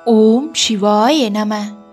ஓம் சிவாய நம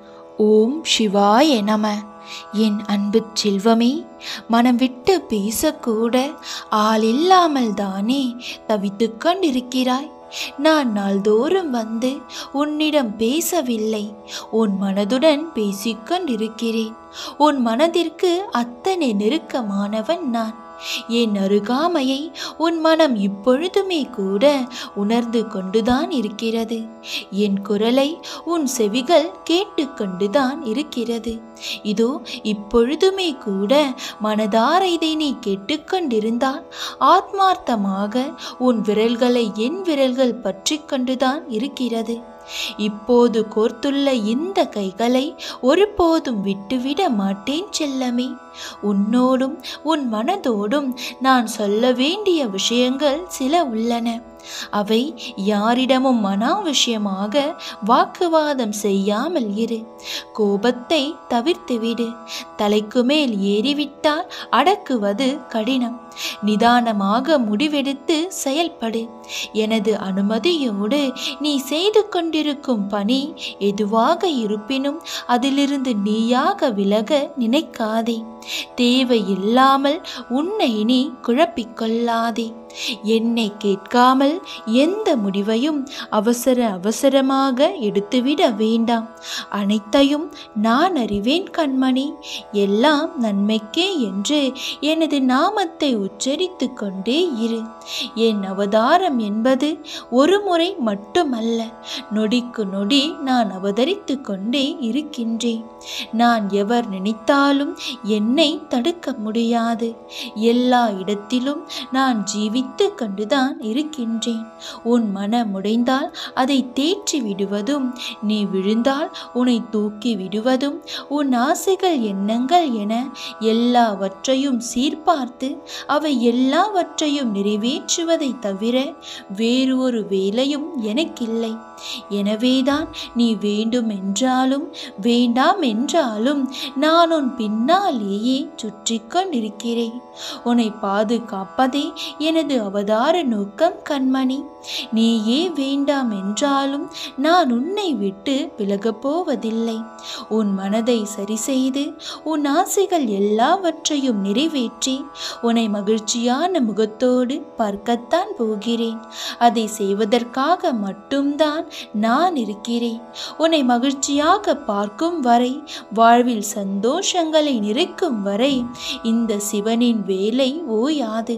ஓம் சிவாய நம என் அன்பு செல்வமே மனம் விட்டு பேசக்கூட ஆள் இல்லாமல் தானே தவித்துக் கொண்டிருக்கிறாய் நான் நாள்தோறும் வந்து உன்னிடம் பேசவில்லை உன் மனதுடன் பேசிக்கொண்டிருக்கிறேன் உன் மனதிற்கு அத்தனை நெருக்கமானவன் நான் என் அருகாமையை உன் மனம் இப்பொழுதுமே கூட உணர்ந்து கொண்டுதான் இருக்கிறது என் குரலை உன் செவிகள் கேட்டுக்கொண்டுதான் இருக்கிறது இதோ இப்பொழுதுமே கூட மனதார இதை நீ கேட்டுக்கொண்டிருந்தால் ஆத்மார்த்தமாக உன் விரல்களை என் விரல்கள் பற்றி கொண்டுதான் இருக்கிறது இப்போது கோர்த்துள்ள இந்த கைகளை ஒருபோதும் விட்டுவிட மாட்டேன் செல்லமே உன்னோடும் உன் மனதோடும் நான் சொல்ல வேண்டிய விஷயங்கள் சில உள்ளன அவை யாரிடமும் அனாவசியமாக வாக்குவாதம் செய்யாமல் இரு கோபத்தை தவிர்த்துவிடு தலைக்கு மேல் ஏறிவிட்டால் அடக்குவது கடினம் நிதானமாக முடிவெடுத்து செயல்படு எனது அனுமதியோடு நீ செய்து கொண்டிருக்கும் பணி எதுவாக இருப்பினும் அதிலிருந்து நீயாக விலக நினைக்காதே தேவையில்லாமல் உன்னை நீ குழப்பிக்கொள்ளாதே என்னை கேட்காமல் எந்த முடிவையும் அவசர அவசரமாக எடுத்துவிட வேண்டாம் அனைத்தையும் நான் அறிவேன் கண்மணி எல்லாம் நன்மைக்கே என்று எனது நாமத்தை உச்சரித்து கொண்டே இரு என் அவதாரம் என்பது ஒரு முறை மட்டுமல்ல நொடிக்கு நொடி நான் அவதரித்து கொண்டே இருக்கின்றேன் நான் எவர் நினைத்தாலும் என்னை தடுக்க முடியாது எல்லா இடத்திலும் நான் ஜீவித்து கொண்டுதான் இருக்கின்றேன் உன் மனம் உடைந்தால் அதை தேற்றி விடுவதும் நீ விழுந்தால் உன்னை தூக்கி விடுவதும் உன் ஆசைகள் எண்ணங்கள் என எல்லாவற்றையும் சீர்பார்த்து அவை எல்லாவற்றையும் நிறைவேற்றுவதை தவிர வேறு ஒரு வேலையும் எனக்கில்லை எனவேதான் நீ வேண்டும் என்றாலும் வேண்டாம் என்றாலும் நான் உன் பின்னாலேயே சுற்றி கொண்டிருக்கிறேன் உன்னை பாதுகாப்பதே எனது அவதார நோக்கம் கண்மணி நீயே வேண்டாம் என்றாலும் நான் உன்னை விட்டு விலகப் போவதில்லை உன் மனதை சரி செய்து உன் ஆசைகள் எல்லாவற்றையும் நிறைவேற்றி உன்னை மகிழ்ச்சியான முகத்தோடு பார்க்கத்தான் போகிறேன் அதை செய்வதற்காக மட்டும்தான் நான் இருக்கிறேன் உன்னை மகிழ்ச்சியாக பார்க்கும் வரை வாழ்வில் சந்தோஷங்களை நிறைக்கும் வரை இந்த சிவனின் வேலை ஓயாது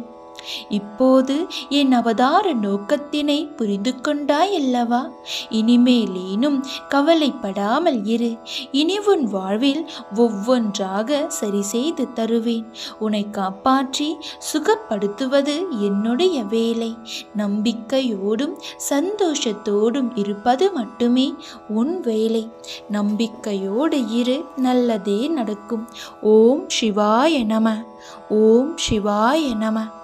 இப்போது என் அவதார நோக்கத்தினை புரிந்து கொண்டாய் அல்லவா இனிமேலேனும் கவலைப்படாமல் இரு இனி உன் வாழ்வில் ஒவ்வொன்றாக சரி செய்து தருவேன் உன்னை காப்பாற்றி சுகப்படுத்துவது என்னுடைய வேலை நம்பிக்கையோடும் சந்தோஷத்தோடும் இருப்பது மட்டுமே உன் வேலை நம்பிக்கையோடு இரு நல்லதே நடக்கும் ஓம் சிவாய நம ஓம் சிவாய நம